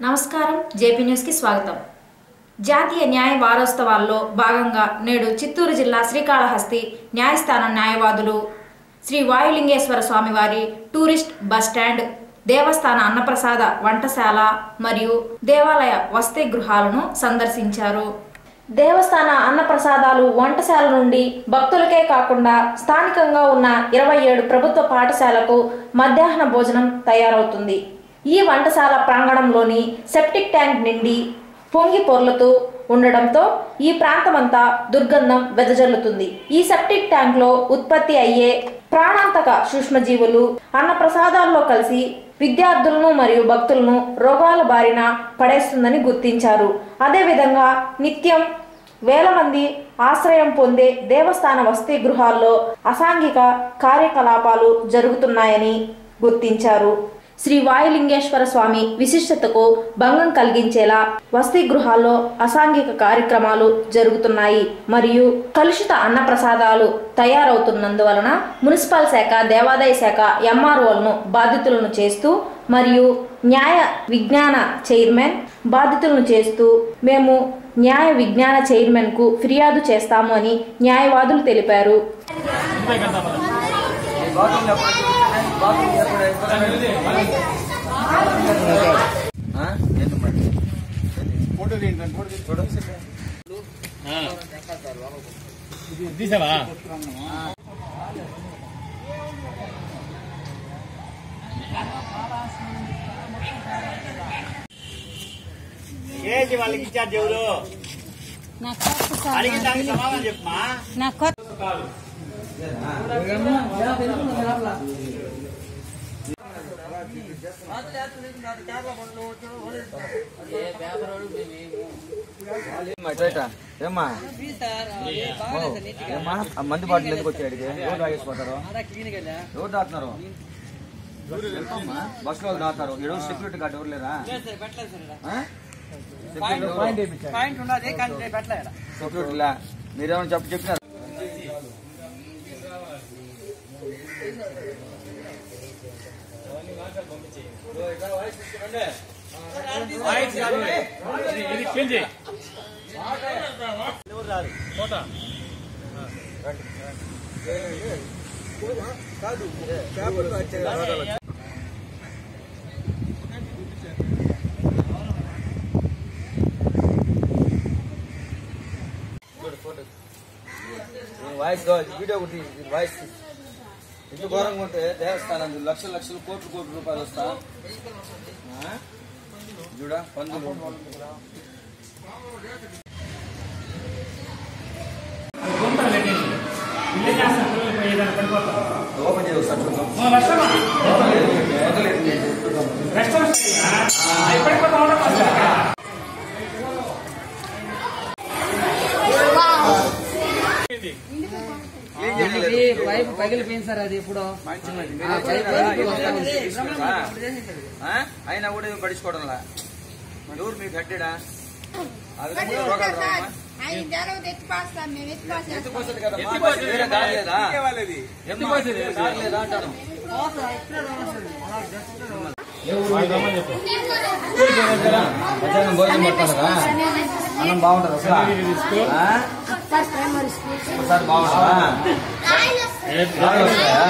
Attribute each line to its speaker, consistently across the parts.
Speaker 1: నమస్కారం జేపీ న్యూస్కి స్వాగతం జాతీయ న్యాయ వారోత్సవాల్లో భాగంగా నేడు చిత్తూరు జిల్లా శ్రీకాళహస్తి న్యాయస్థానం న్యాయవాదులు శ్రీ వాయులింగేశ్వర స్వామివారి టూరిస్ట్ బస్ స్టాండ్ దేవస్థాన అన్నప్రసాద వంటశాల మరియు దేవాలయ వసతి గృహాలను సందర్శించారు దేవస్థాన అన్నప్రసాదాలు వంటశాల నుండి భక్తులకే కాకుండా స్థానికంగా ఉన్న ఇరవై ఏడు ప్రభుత్వ పాఠశాలకు మధ్యాహ్న భోజనం తయారవుతుంది ఈ వంటశాల ప్రాంగణంలోని సెప్టిక్ ట్యాంక్ నిండి పొంగి పొర్లుతూ ఉండడంతో ఈ ప్రాంతమంతా దుర్గంధం వెదజల్లుతుంది ఈ సెప్టిక్ ట్యాంక్ లో ఉత్పత్తి అయ్యే ప్రాణాంతక సూక్ష్మజీవులు అన్నప్రసాదాల్లో కలిసి విద్యార్థులను మరియు భక్తులను రోగాల బారిన పడేస్తుందని గుర్తించారు అదేవిధంగా నిత్యం వేల మంది ఆశ్రయం పొందే దేవస్థాన వసతి గృహాల్లో అసాంఘిక కార్యకలాపాలు జరుగుతున్నాయని గుర్తించారు శ్రీ వాయులింగేశ్వర స్వామి విశిష్టతకు భంగం కలిగించేలా వసతి గృహాల్లో అసాంఘిక కార్యక్రమాలు జరుగుతున్నాయి మరియు కలుషిత అన్నప్రసాదాలు తయారవుతున్నందువలన మున్సిపల్ శాఖ దేవాదాయ శాఖ ఎంఆర్ఓలను బాధితులను చేస్తూ మరియు న్యాయ విజ్ఞాన చైర్మన్ బాధితులను చేస్తూ మేము న్యాయ విజ్ఞాన చైర్మన్ కు ఫిర్యాదు చేస్తాము అని న్యాయవాదులు తెలిపారు
Speaker 2: ఆ? ఏంటి మరి? చూడు.
Speaker 3: తీసావా ఏంటి వాళ్ళకి ఇచ్చారు దేవుడు
Speaker 4: నా కొత్త సార్
Speaker 3: అడిగిన దానికి సమాధానం చెప్పమా
Speaker 4: నా కొత్త
Speaker 2: ఏమ్మా, ఇట్రా, ఇట్రా. ఏమ్మా ఓ, ఏమ్మా ఆ మంది బాటిల్ ఎందుకు వచ్చాయి అడిగి ఎవరు తాగేసిపోతారు ఎవరు దాటున్నారు బస్ లో దాటారు ఈ రోజు సెక్యూరిటీ గార్డ్ ఎవరు లేరా ఆ? సెక్యూరిటీ ఎవరు? సెక్యూరిటీ లా మీరేమైనా చెప్పు చెప్పినారు
Speaker 3: ఇది క్లీన్ చేయి ఎవరు రారు కోట
Speaker 2: ఈ వాయిస్ కావాలి వీడియో ఒకటి ఈ వాయిస్ ఇంత ఘోరంగా ఉంటే దేవస్థానం లక్షల లక్షలు కోట్లు కోట్ల రూపాయలు వస్తా ఆ? చూడా పందులు ఓపెన్ చేయ ఒకసారి చూద్దాం వదలేదు. క్లీన్ చేయలేదు.
Speaker 5: పైపు పగిలిపోయింది సార్ అది ఇప్పుడు
Speaker 2: ఆ? అయినా కూడా ఏం పడించుకోవడంలా ఎవరు మీకు కట్టాడా అది కూడా రోగాలు రావమ్మా? ఎత్తిపోతుంది కదమ్మా వేరే దారి లేదా ఏమ్మా? వేరే దారి లేదా అంటాను మధ్యాహ్నం భోజనం పెడతారా అన్నం బాగుంటుంది అసలు ఆ? ఒకసారి బాగుంటుందా రాళ్ళు వస్తాయా?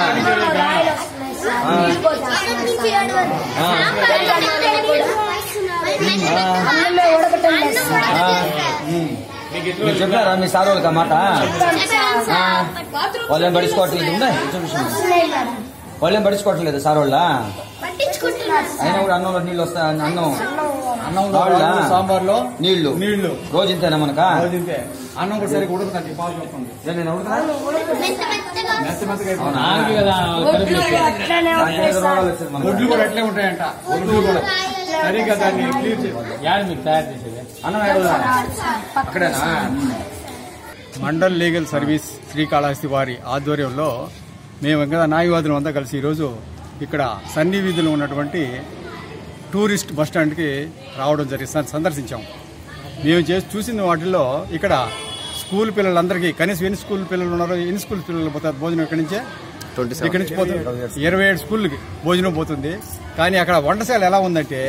Speaker 2: ఆ. ఉమ్. మీరు చెప్పారా మీ సార్ వాళ్ళకి ఆ మాట ఆ. వాళ్ళు ఏం పడుచుకోవట్లేదు ఉన్నాయి వాళ్ళు ఏం పడుచుకోవట్లేదు సార్ వాళ్ళ అయినా కూడా అన్నంలో నీళ్ళు వస్తాయి అన్నం
Speaker 5: అన్నంలో
Speaker 2: వాళ్ళ?
Speaker 5: పాలు, సాంబార్లో
Speaker 2: నీళ్లు
Speaker 5: నీళ్లు
Speaker 2: రోజు ఇంతేనా మనకా
Speaker 5: తింటే అన్నం కూడా సరిగ్గా ఉడకదండి పాలు చూస్తుంది
Speaker 2: ఏ, నేను ఉడకనా?
Speaker 5: మెత్త మెత్తగా
Speaker 2: అవునా?
Speaker 5: అయిపోతుంది.
Speaker 2: దానికి ఏదో రోగాలు వచ్చేది మనకు.
Speaker 5: ఒడ్లు కూడా అట్లే ఉంటాయంట ఒడ్లు కూడా సరిగ్గా దాన్ని క్లియర్ చేయాలి
Speaker 3: యాడ్ మీకు తయారు చేసేది
Speaker 2: అన్నం ఏడుదా? అక్కడేనా
Speaker 6: మండల్ లీగల్ సర్వీస్ శ్రీకాళహస్తి వారి ఆధ్వర్యంలో మేము ఇంకా న్యాయవాదులు అంతా కలిసి ఈరోజు ఇక్కడ సన్ని వీధిలో ఉన్నటువంటి టూరిస్ట్ బస్ స్టాండ్కి రావడం జరిగింది సం- సందర్శించాం మేము చేసి చూసిన వాటిల్లో ఇక్కడ స్కూల్ పిల్లలందరికీ కనీసం ఎన్ని స్కూల్ పిల్లలు ఉన్నారో ఎన్ని స్కూల్ పిల్లలు పోతారు భోజనం ఇక్కడి నుంచే ఇక్కడి నుంచి పోతుంది ఇరవై ఏడు స్కూళ్ళకి భోజనం పోతుంది కానీ అక్కడ వంటశాల ఎలా ఉందంటే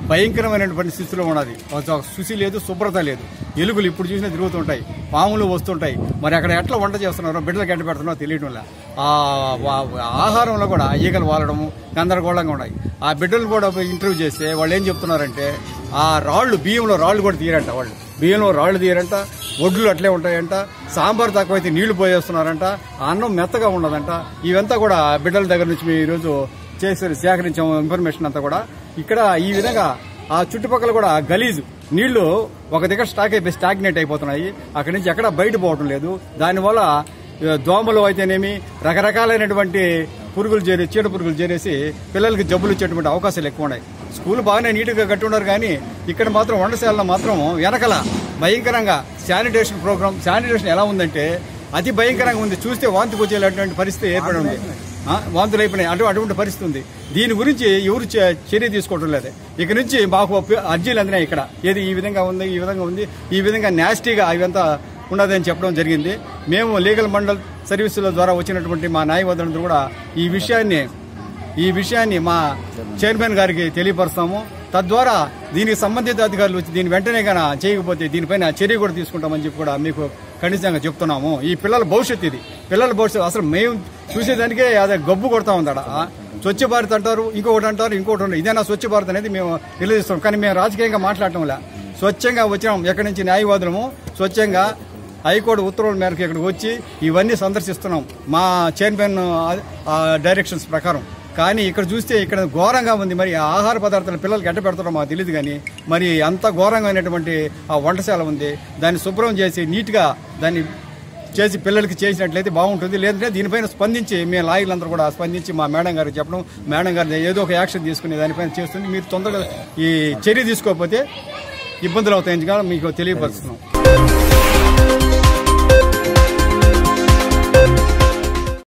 Speaker 6: భయంకరమైనటువంటి స్థితిలో ఉన్నది ఒక శుచి లేదు శుభ్రత లేదు ఎలుగులు ఇప్పుడు చూసినా తిరుగుతుంటాయి పాములు వస్తుంటాయి మరి అక్కడ ఎట్లా వంట చేస్తున్నారో బిడ్డలకు ఎండ పెడుతున్నారో తెలియడం లే. ఆ వా- ఆహారంలో కూడా ఈగలు వాలడము గందరగోళంగా ఉన్నాయి ఆ బిడ్డలు కూడా పోయి ఇంటర్వ్యూ చేస్తే వాళ్ళు ఏం చెప్తున్నారంటే ఆ రాళ్ళు బియ్యంలో రాళ్ళు కూడా తీయరంట వాళ్ళు బియ్యంలో రాళ్ళు తీయరంట ఒడ్లు అట్లే ఉంటాయంట సాంబార్ తక్కువైతే నీళ్లు పోయేస్తున్నారంట ఆ అన్నం మెత్తగా ఉండదంట ఇవంతా కూడా బిడ్డల దగ్గర నుంచి మేము ఈరోజు చేసి సేకరించాము ఇన్ఫర్మేషన్ అంతా కూడా ఇక్కడ ఈ విధంగా ఆ చుట్టుపక్కల కూడా గలీజు నీళ్లు ఒక దగ్గర స్టాక్ అయిపోయి స్టాగ్నేట్ అయిపోతున్నాయి అక్కడి నుంచి ఎక్కడ బయట పోవటం లేదు దానివల్ల ఆ, దోమలు అయితేనేమి రకరకాలైనటువంటి పురుగులు చేరి చీడ పురుగులు చేరేసి పిల్లలకి జబ్బులు ఇచ్చేటువంటి అవకాశాలు ఎక్కువ ఉన్నాయి స్కూల్ బాగానే నీట్గా కట్టి ఉన్నారు కానీ ఇక్కడ మాత్రం వంటశాలలో మాత్రం వెనకల భయంకరంగా శానిటేషన్ ప్రోగ్రామ్ శానిటేషన్ ఎలా ఉందంటే అతి భయంకరంగా ఉంది చూస్తే వాంతికి వచ్చేటటువంటి పరిస్థితి ఏర్పడి ఉంది ఆ, వాంతులు అయిపోయినాయి అటు అటువంటి పరిస్థితి ఉంది దీని గురించి ఎవరు చ- చర్య తీసుకోవడం లేదు ఇక నుంచి మాకు అప్ప- అర్జీలు అందినాయి ఇక్కడ ఏది ఈ విధంగా ఉంది ఈ విధంగా ఉంది ఈ విధంగా నాస్టీగా ఇవంతా ఉన్నదని చెప్పడం జరిగింది మేము లీగల్ మండల్ సర్వీసుల ద్వారా వచ్చినటువంటి మా న్యాయవాదులందరూ కూడా ఈ విషయాన్ని ఈ విషయాన్ని మా చైర్మన్ గారికి తెలియపరుస్తాము తద్వారా దీనికి సంబంధిత అధికారులు వచ్చి దీని వెంటనే గాన చేయకపోతే దీనిపైన చర్య కూడా తీసుకుంటామని చెప్పి కూడా మీకు ఖండితంగా చెప్తున్నాము ఈ పిల్లల భవిష్యత్తు ఇది పిల్లల భవిష్యత్తు అసలు మేము చూసేదానికే అదే గబ్బు కొడతా ఉందాడ స్వచ్ఛ భారత్ అంటారు ఇంకొకటి అంటారు ఇంకొకటి అంటారు ఇదేనా స్వచ్ఛ భారత్ అనేది మేము నిలదీస్తాం కానీ మేము రాజకీయంగా మాట్లాడటం లే స్వచ్ఛంగా వచ్చినాం ఎక్కడి నుంచి న్యాయవాదులము స్వచ్ఛంగా హైకోర్టు ఉత్తర్వుల మేరకు ఇక్కడికి వచ్చి ఇవన్నీ సందర్శిస్తున్నాం మా చైర్మన్ ఆ, డైరెక్షన్స్ ప్రకారం కానీ ఇక్కడ చూస్తే ఇక్కడ ఘోరంగా ఉంది మరి ఆ ఆహార పదార్థాలు పిల్లలకి ఎట్ట పెడతారో మాకు తెలియదు కానీ మరి అంత ఘోరంగా అయినటువంటి ఆ వంటశాల ఉంది దాన్ని శుభ్రం చేసి నీట్గా దాన్ని చేసి పిల్లలకి చేసినట్లయితే బాగుంటుంది లేదంటే దీనిపైన స్పందించి మేము లాయర్లందరూ కూడా స్పందించి మా మేడం గారికి చెప్పడం మేడం గారి ఏదో ఒక యాక్షన్ తీసుకుని దానిపైన చేస్తుంది మీరు తొందరగా ఈ చర్య తీసుకోకపోతే ఇబ్బందులు అవుతాయని కూడా మీకు తెలియపరుస్తున్నాం